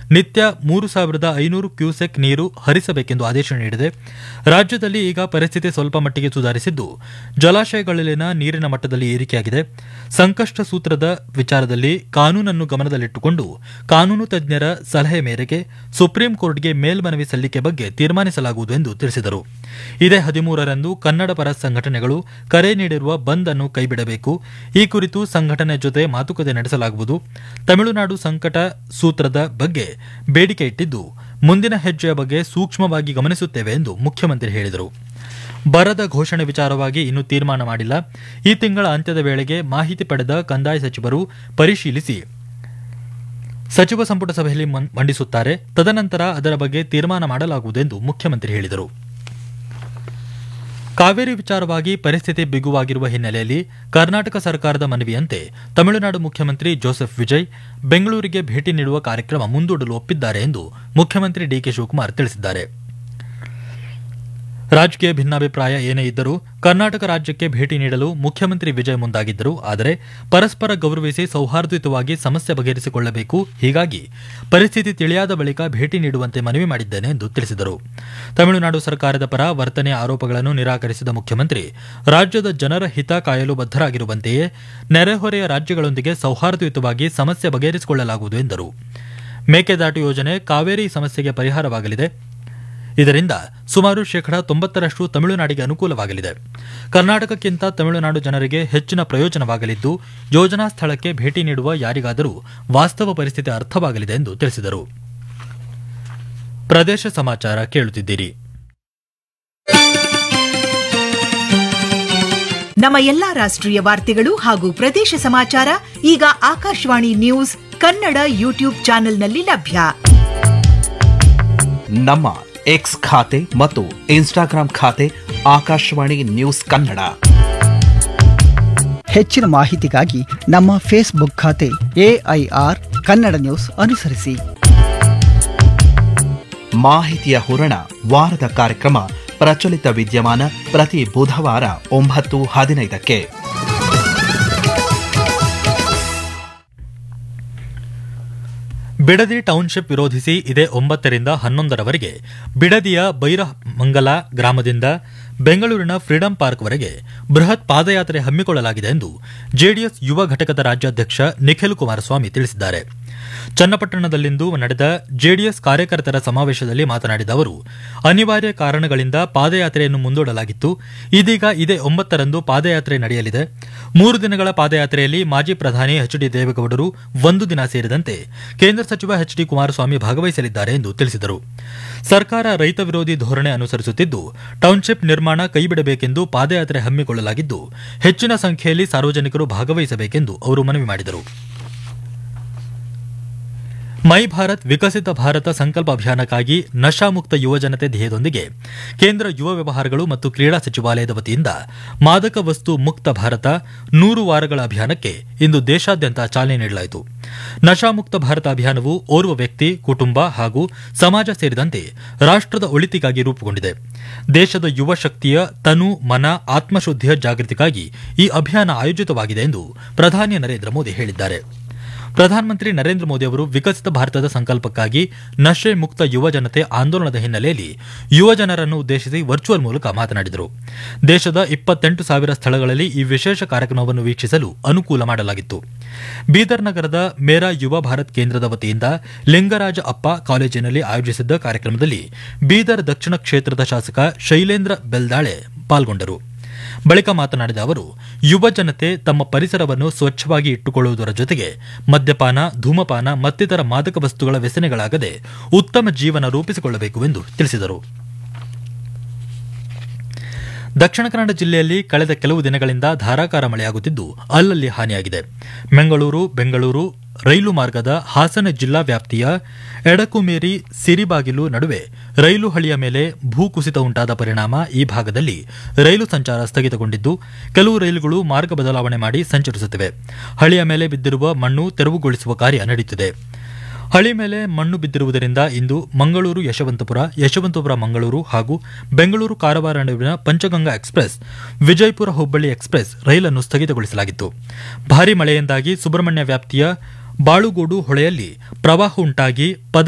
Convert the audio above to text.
ನಿತ್ಯ ಮೂರು ಸಾವಿರದ ಐನೂರು ಕ್ಯೂಸೆಕ್ ನೀರು ಹರಿಸಬೇಕೆಂದು ಆದೇಶ ನೀಡಿದೆ ರಾಜ್ಯದಲ್ಲಿ ಈಗ ಪರಿಸ್ಥಿತಿ ಸ್ವಲ್ಪ ಮಟ್ಟಿಗೆ ಸುಧಾರಿಸಿದ್ದು ಜಲಾಶಯಗಳಲ್ಲಿನ ನೀರಿನ ಮಟ್ಟದಲ್ಲಿ ಏರಿಕೆಯಾಗಿದೆ ಸಂಕಷ್ಟ ಸೂತ್ರದ ವಿಚಾರದಲ್ಲಿ ಕಾನೂನನ್ನು ಗಮನದಲ್ಲಿಟ್ಟುಕೊಂಡು ಕಾನೂನು ತಜ್ಞರ ಸಲಹೆ ಮೇರೆಗೆ ಸುಪ್ರೀಂ ಕೋರ್ಟ್ಗೆ ಮೇಲ್ಮನವಿ ಸಲ್ಲಿಕೆ ಬಗ್ಗೆ ತೀರ್ಮಾನಿಸಲಾಗುವುದು ಎಂದು ತಿಳಿಸಿದರು ಇದೇ ಹದಿಮೂರರಂದು ಕನ್ನಡ ಪರ ಸಂಘಟನೆಗಳು ಕರೆ ನೀಡಿರುವ ಬಂದ್ ಅನ್ನು ಕೈಬಿಡಬೇಕು ಈ ಕುರಿತು ಸಂಘಟನೆ ಜೊತೆ ಮಾತುಕತೆ ನಡೆಸಲಾಗುವುದು ತಮಿಳುನಾಡು ಸಂಕಟ ಸೂತ್ರದ ಬಗ್ಗೆ ಬೇಡಿಕೆ ಇಟ್ಟಿದ್ದು ಮುಂದಿನ ಹೆಜ್ಜೆಯ ಬಗ್ಗೆ ಸೂಕ್ಷ್ಮವಾಗಿ ಗಮನಿಸುತ್ತೇವೆ ಎಂದು ಮುಖ್ಯಮಂತ್ರಿ ಹೇಳಿದರು ಬರದ ಘೋಷಣೆ ವಿಚಾರವಾಗಿ ಇನ್ನೂ ತೀರ್ಮಾನ ಮಾಡಿಲ್ಲ ಈ ತಿಂಗಳ ಅಂತ್ಯದ ವೇಳೆಗೆ ಮಾಹಿತಿ ಪಡೆದ ಕಂದಾಯ ಸಚಿವರು ಪರಿಶೀಲಿಸಿ ಸಚಿವ ಸಂಪುಟ ಸಭೆಯಲ್ಲಿ ಮಂ- ಮಂಡಿಸುತ್ತಾರೆ ತದನಂತರ ಅದರ ಬಗ್ಗೆ ತೀರ್ಮಾನ ಮಾಡಲಾಗುವುದು ಎಂದು ಮುಖ್ಯಮಂತ್ರಿ ಹೇಳಿದರು ಕಾವೇರಿ ವಿಚಾರವಾಗಿ ಪರಿಸ್ಥಿತಿ ಬಿಗುವಾಗಿರುವ ಹಿನ್ನೆಲೆಯಲ್ಲಿ ಕರ್ನಾಟಕ ಸರ್ಕಾರದ ಮನವಿಯಂತೆ ತಮಿಳುನಾಡು ಮುಖ್ಯಮಂತ್ರಿ ಜೋಸೆಫ್ ವಿಜಯ್ ಬೆಂಗಳೂರಿಗೆ ಭೇಟಿ ನೀಡುವ ಕಾರ್ಯಕ್ರಮ ಮುಂದೂಡಲು ಒಪ್ಪಿದ್ದಾರೆ ಎಂದು ಮುಖ್ಯಮಂತ್ರಿ ಡಿಕೆ ಶಿವಕುಮಾರ್ ತಿಳಿಸಿದ್ದಾರೆ ರಾಜಕೀಯ ಭಿನ್ನಾಭಿಪ್ರಾಯ ಏನೇ ಇದ್ದರೂ ಕರ್ನಾಟಕ ರಾಜ್ಯಕ್ಕೆ ಭೇಟಿ ನೀಡಲು ಮುಖ್ಯಮಂತ್ರಿ ವಿಜಯ್ ಮುಂದಾಗಿದ್ದರು ಆದರೆ ಪರಸ್ಪರ ಗೌರವಿಸಿ ಸೌಹಾರ್ದಯುತವಾಗಿ ಸಮಸ್ಯೆ ಬಗೆಹರಿಸಿಕೊಳ್ಳಬೇಕು ಹೀಗಾಗಿ ಪರಿಸ್ಥಿತಿ ತಿಳಿಯಾದ ಬಳಿಕ ಭೇಟಿ ನೀಡುವಂತೆ ಮನವಿ ಮಾಡಿದ್ದೇನೆ ಎಂದು ತಿಳಿಸಿದರು ತಮಿಳುನಾಡು ಸರ್ಕಾರದ ಪರ ವರ್ತನೆಯ ಆರೋಪಗಳನ್ನು ನಿರಾಕರಿಸಿದ ಮುಖ್ಯಮಂತ್ರಿ ರಾಜ್ಯದ ಜನರ ಹಿತ ಕಾಯಲು ಬದ್ಧರಾಗಿರುವಂತೆಯೇ ನೆರೆಹೊರೆಯ ರಾಜ್ಯಗಳೊಂದಿಗೆ ಸೌಹಾರ್ದಯುತವಾಗಿ ಸಮಸ್ಯೆ ಬಗೆಹರಿಸಿಕೊಳ್ಳಲಾಗುವುದು ಎಂದರು ಮೇಕೆದಾಟು ಯೋಜನೆ ಕಾವೇರಿ ಸಮಸ್ಯೆಗೆ ಪರಿಹಾರವಾಗಲಿದೆ ಇದರಿಂದ ಸುಮಾರು ಶೇಕಡಾ ತೊಂಬತ್ತರಷ್ಟು ತಮಿಳುನಾಡಿಗೆ ಅನುಕೂಲವಾಗಲಿದೆ ಕರ್ನಾಟಕಕ್ಕಿಂತ ತಮಿಳುನಾಡು ಜನರಿಗೆ ಹೆಚ್ಚಿನ ಪ್ರಯೋಜನವಾಗಲಿದ್ದು ಯೋಜನಾ ಸ್ಥಳಕ್ಕೆ ಭೇಟಿ ನೀಡುವ ಯಾರಿಗಾದರೂ ವಾಸ್ತವ ಪರಿಸ್ಥಿತಿ ಅರ್ಥವಾಗಲಿದೆ ಎಂದು ತಿಳಿಸಿದರು ಪ್ರದೇಶ ಸಮಾಚಾರ ಕೇಳುತ್ತಿದ್ದೀರಿ ನಮ್ಮ ಎಲ್ಲಾ ರಾಷ್ಟ್ರೀಯ ವಾರ್ತೆಗಳು ಹಾಗೂ ಪ್ರದೇಶ ಸಮಾಚಾರ ಈಗ ಆಕಾಶವಾಣಿ ನ್ಯೂಸ್ ಕನ್ನಡ ಯೂಟ್ಯೂಬ್ ಚಾನೆಲ್ನಲ್ಲಿ ಲಭ್ಯ ನಮ್ಮ ಎಕ್ಸ್ ಖಾತೆ ಮತ್ತು ಇನ್ಸ್ಟಾಗ್ರಾಂ ಖಾತೆ ಆಕಾಶವಾಣಿ ನ್ಯೂಸ್ ಕನ್ನಡ ಹೆಚ್ಚಿನ ಮಾಹಿತಿಗಾಗಿ ನಮ್ಮ ಫೇಸ್ಬುಕ್ ಖಾತೆ ಎಐಆರ್ ಕನ್ನಡ ನ್ಯೂಸ್ ಅನುಸರಿಸಿ ಮಾಹಿತಿಯ ಹೂರಣ ವಾರದ ಕಾರ್ಯಕ್ರಮ ಪ್ರಚಲಿತ ವಿದ್ಯಮಾನ ಪ್ರತಿ ಬುಧವಾರ ಒಂಬತ್ತು ಹದಿನೈದಕ್ಕೆ ಬಿಡದಿ ಟೌನ್ಶಿಪ್ ವಿರೋಧಿಸಿ ಇದೇ ಒಂಬತ್ತರಿಂದ ಹನ್ನೊಂದರವರೆಗೆ ಬಿಡದಿಯ ಬೈರಮಂಗಲ ಗ್ರಾಮದಿಂದ ಬೆಂಗಳೂರಿನ ಫ್ರೀಡಂ ಪಾರ್ಕ್ವರೆಗೆ ಬೃಹತ್ ಪಾದಯಾತ್ರೆ ಹಮ್ಮಿಕೊಳ್ಳಲಾಗಿದೆ ಎಂದು ಜೆಡಿಎಸ್ ಯುವ ಘಟಕದ ರಾಜ್ಯಾಧ್ಯಕ್ಷ ನಿಖಿಲ್ ಕುಮಾರಸ್ವಾಮಿ ತಿಳಿಸಿದ್ದಾರೆ ಚನ್ನಪಟ್ಟಣದಲ್ಲಿಂದು ನಡೆದ ಜೆಡಿಎಸ್ ಕಾರ್ಯಕರ್ತರ ಸಮಾವೇಶದಲ್ಲಿ ಮಾತನಾಡಿದ ಅವರು ಅನಿವಾರ್ಯ ಕಾರಣಗಳಿಂದ ಪಾದಯಾತ್ರೆಯನ್ನು ಮುಂದೂಡಲಾಗಿತ್ತು ಇದೀಗ ಇದೇ ಒಂಬತ್ತರಂದು ಪಾದಯಾತ್ರೆ ನಡೆಯಲಿದೆ ಮೂರು ದಿನಗಳ ಪಾದಯಾತ್ರೆಯಲ್ಲಿ ಮಾಜಿ ಪ್ರಧಾನಿ ಎಚ್ ಡಿ ದೇವೇಗೌಡರು ಒಂದು ದಿನ ಸೇರಿದಂತೆ ಕೇಂದ್ರ ಸಚಿವ ಎಚ್ ಡಿ ಕುಮಾರಸ್ವಾಮಿ ಭಾಗವಹಿಸಲಿದ್ದಾರೆ ಎಂದು ತಿಳಿಸಿದರು ಸರ್ಕಾರ ರೈತ ವಿರೋಧಿ ಧೋರಣೆ ಅನುಸರಿಸುತ್ತಿದ್ದು ಟೌನ್ಶಿಪ್ ನಿರ್ಮಾಣ ಕೈಬಿಡಬೇಕೆಂದು ಪಾದಯಾತ್ರೆ ಹಮ್ಮಿಕೊಳ್ಳಲಾಗಿದ್ದು ಹೆಚ್ಚಿನ ಸಂಖ್ಯೆಯಲ್ಲಿ ಸಾರ್ವಜನಿಕರು ಭಾಗವಹಿಸಬೇಕೆಂದು ಅವರು ಮನವಿ ಮಾಡಿದರು ಮೈ ಭಾರತ್ ವಿಕಸಿತ ಭಾರತ ಸಂಕಲ್ಪ ಅಭಿಯಾನಕ್ಕಾಗಿ ನಶಾಮುಕ್ತ ಯುವಜನತೆ ಧ್ಯೇಯದೊಂದಿಗೆ ಕೇಂದ್ರ ಯುವ ವ್ಯವಹಾರಗಳು ಮತ್ತು ಕ್ರೀಡಾ ಸಚಿವಾಲಯದ ವತಿಯಿಂದ ಮಾದಕ ವಸ್ತು ಮುಕ್ತ ಭಾರತ ನೂರು ವಾರಗಳ ಅಭಿಯಾನಕ್ಕೆ ಇಂದು ದೇಶಾದ್ಯಂತ ಚಾಲನೆ ನೀಡಲಾಯಿತು ನಶಾಮುಕ್ತ ಭಾರತ ಅಭಿಯಾನವು ಓರ್ವ ವ್ಯಕ್ತಿ ಕುಟುಂಬ ಹಾಗೂ ಸಮಾಜ ಸೇರಿದಂತೆ ರಾಷ್ಟ್ರದ ಒಳಿತಿಗಾಗಿ ರೂಪುಗೊಂಡಿದೆ ದೇಶದ ಯುವ ಶಕ್ತಿಯ ತನು ಮನ ಆತ್ಮಶುದ್ಧಿಯ ಜಾಗೃತಿಗಾಗಿ ಈ ಅಭಿಯಾನ ಆಯೋಜಿತವಾಗಿದೆ ಎಂದು ಪ್ರಧಾನಿ ನರೇಂದ್ರ ಮೋದಿ ಹೇಳಿದ್ದಾರೆ ಪ್ರಧಾನಮಂತ್ರಿ ನರೇಂದ್ರ ಮೋದಿ ಅವರು ವಿಕಸಿತ ಭಾರತದ ಸಂಕಲ್ಪಕ್ಕಾಗಿ ನಶೆ ಮುಕ್ತ ಯುವ ಜನತೆ ಆಂದೋಲನದ ಹಿನ್ನೆಲೆಯಲ್ಲಿ ಯುವ ಜನರನ್ನು ಉದ್ದೇಶಿಸಿ ವರ್ಚುವಲ್ ಮೂಲಕ ಮಾತನಾಡಿದರು ದೇಶದ ಇಪ್ಪತ್ತೆಂಟು ಸಾವಿರ ಸ್ಥಳಗಳಲ್ಲಿ ಈ ವಿಶೇಷ ಕಾರ್ಯಕ್ರಮವನ್ನು ವೀಕ್ಷಿಸಲು ಅನುಕೂಲ ಮಾಡಲಾಗಿತ್ತು ಬೀದರ್ ನಗರದ ಮೇರಾ ಯುವ ಭಾರತ್ ಕೇಂದ್ರದ ವತಿಯಿಂದ ಲಿಂಗರಾಜ ಅಪ್ಪ ಕಾಲೇಜಿನಲ್ಲಿ ಆಯೋಜಿಸಿದ್ದ ಕಾರ್ಯಕ್ರಮದಲ್ಲಿ ಬೀದರ್ ದಕ್ಷಿಣ ಕ್ಷೇತ್ರದ ಶಾಸಕ ಶೈಲೇಂದ್ರ ಬೆಲ್ದಾಳೆ ಪಾಲ್ಗೊಂಡರು ಬಳಿಕ ಮಾತನಾಡಿದ ಅವರು ಯುವ ಜನತೆ ತಮ್ಮ ಪರಿಸರವನ್ನು ಸ್ವಚ್ಛವಾಗಿ ಇಟ್ಟುಕೊಳ್ಳುವುದರ ಜೊತೆಗೆ ಮದ್ಯಪಾನ ಧೂಮಪಾನ ಮತ್ತಿತರ ಮಾದಕ ವಸ್ತುಗಳ ವ್ಯಸನೆಗಳಾಗದೆ ಉತ್ತಮ ಜೀವನ ರೂಪಿಸಿಕೊಳ್ಳಬೇಕು ಎಂದು ತಿಳಿಸಿದರು ದಕ್ಷಿಣ ಕನ್ನಡ ಜಿಲ್ಲೆಯಲ್ಲಿ ಕಳೆದ ಕೆಲವು ದಿನಗಳಿಂದ ಧಾರಾಕಾರ ಮಳೆಯಾಗುತ್ತಿದ್ದು ಅಲ್ಲಲ್ಲಿ ಹಾನಿಯಾಗಿದೆ ಮಂಗಳೂರು ಬೆಂಗಳೂರು ರೈಲು ಮಾರ್ಗದ ಹಾಸನ ಜಿಲ್ಲಾ ವ್ಯಾಪ್ತಿಯ ಎಡಕುಮೇರಿ ಸಿರಿಬಾಗಿಲು ನಡುವೆ ರೈಲು ಹಳಿಯ ಮೇಲೆ ಭೂಕುಸಿತ ಉಂಟಾದ ಪರಿಣಾಮ ಈ ಭಾಗದಲ್ಲಿ ರೈಲು ಸಂಚಾರ ಸ್ಥಗಿತಗೊಂಡಿದ್ದು ಕೆಲವು ರೈಲುಗಳು ಮಾರ್ಗ ಬದಲಾವಣೆ ಮಾಡಿ ಸಂಚರಿಸುತ್ತಿವೆ ಹಳಿಯ ಮೇಲೆ ಬಿದ್ದಿರುವ ಮಣ್ಣು ತೆರವುಗೊಳಿಸುವ ಕಾರ್ಯ ನಡೆಯುತ್ತಿದೆ ಹಳಿ ಮೇಲೆ ಮಣ್ಣು ಬಿದ್ದಿರುವುದರಿಂದ ಇಂದು ಮಂಗಳೂರು ಯಶವಂತಪುರ ಯಶವಂತಪುರ ಮಂಗಳೂರು ಹಾಗೂ ಬೆಂಗಳೂರು ಕಾರವಾರ ನಡುವಿನ ಪಂಚಗಂಗಾ ಎಕ್ಸ್ಪ್ರೆಸ್ ವಿಜಯಪುರ ಹುಬ್ಬಳ್ಳಿ ಎಕ್ಸ್ಪ್ರೆಸ್ ರೈಲನ್ನು ಸ್ಥಗಿತಗೊಳಿಸಲಾಗಿತ್ತು ಭಾರೀ ಮಳೆಯಿಂದಾಗಿ ಸುಬ್ರಹ್ಮಣ್ಯ ವ್ಯಾಪ್ತಿಯ ಬಾಳುಗೋಡು ಹೊಳೆಯಲ್ಲಿ ಪ್ರವಾಹ ಉಂಟಾಗಿ ಪದ